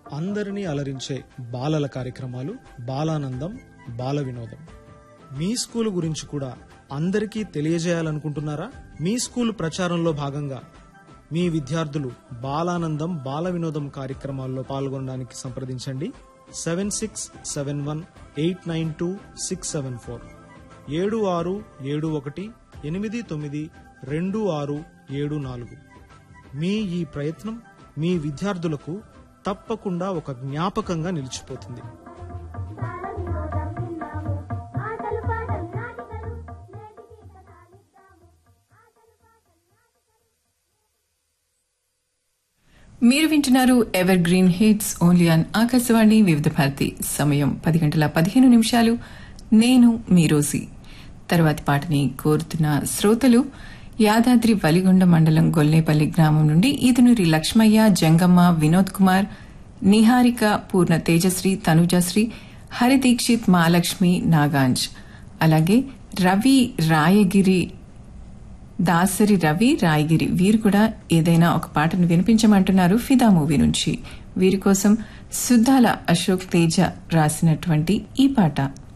అందరినీ అలరించే బాలల కార్యక్రమాలు బాలానందం బాల వినోదం మీ స్కూల్ గురించి కూడా అందరికీ తెలియజేయాలనుకుంటున్నారా మీ స్కూల్ ప్రచారంలో భాగంగా మీ విద్యార్థులు బాలానందం బాల వినోదం కార్యక్రమాల్లో పాల్గొనడానికి సంప్రదించండి seven six seven one eight nine two six seven four ఏడు ఆరు ఏడు ఒకటి ఎనిమిది తొమ్మిది రెండు ఆరు ఏడు నాలుగు మీ ఈ ప్రయత్నం మీ విద్యార్థులకు తప్పకుండా ఒక జ్ఞాపకంగా నిలిచిపోతుంది ఆటలు పాటలు నాటికలు నేటికి కథాలిద్దాము ఆటలు పాటలు మీరు వింటున్నారు ever green hits only on Akashvani Vividh Bharati సమయం పది గంటల పదిహేను నిమిషాలు నేను మీ రోజీ తర్వాతి పాటని కోరుతున్న శ్రోతలు యాదాద్రి వలిగొండ మండలం గొల్లేపల్లి గ్రామం నుండి ఈదునూరి లక్ష్మయ్య జంగమ్మ వినోద్ కుమార్ నిహారిక పూర్ణ తేజశ్రీ తనుజశ్రీ హరిదీక్షిత్ మహాలక్ష్మి నాగాంజ్ అలాగే రవి రాయగిరి దాసరి రవి రాయగిరి వీరు కూడా ఏదైనా ఒక పాటను వినిపించమంటున్నారు ఫిదా మూవీ నుంచి వీరి కోసం సుద్దాల అశోక్ తేజ రాసినటువంటి ఈ పాట